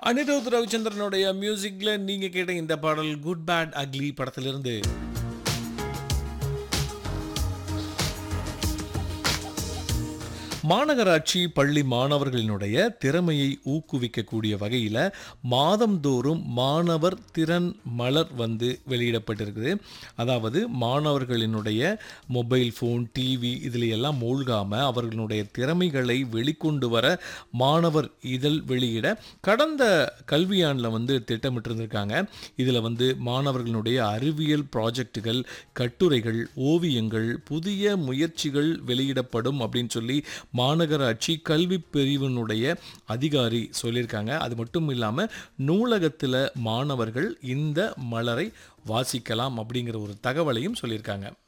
அனிருத் ரவிச்சந்திரனுடைய மியூசிக்ல நீங்க கேட்ட இந்த பாடல் குட் பேட் அக்லி படத்திலிருந்து மாநகராட்சி பள்ளி மாணவர்களினுடைய திறமையை ஊக்குவிக்கக்கூடிய வகையில் மாதந்தோறும் மாணவர் திறன் மலர் வந்து வெளியிடப்பட்டிருக்குது அதாவது மாணவர்களினுடைய மொபைல் ஃபோன் டிவி இதில் எல்லாம் மூழ்காமல் அவர்களுடைய திறமைகளை வெளிக்கொண்டு வர மாணவர் இதழ் வெளியிட கடந்த கல்வியாண்டில் வந்து திட்டமிட்டிருந்திருக்காங்க இதில் வந்து மாணவர்களுடைய அறிவியல் ப்ராஜெக்டுகள் கட்டுரைகள் ஓவியங்கள் புதிய முயற்சிகள் வெளியிடப்படும் அப்படின்னு சொல்லி மாநகராட்சி கல்வி பிரிவினுடைய அதிகாரி சொல்லியிருக்காங்க அது மட்டும் இல்லாமல் நூலகத்தில் மாணவர்கள் இந்த மலரை வாசிக்கலாம் அப்படிங்கிற ஒரு தகவலையும் சொல்லியிருக்காங்க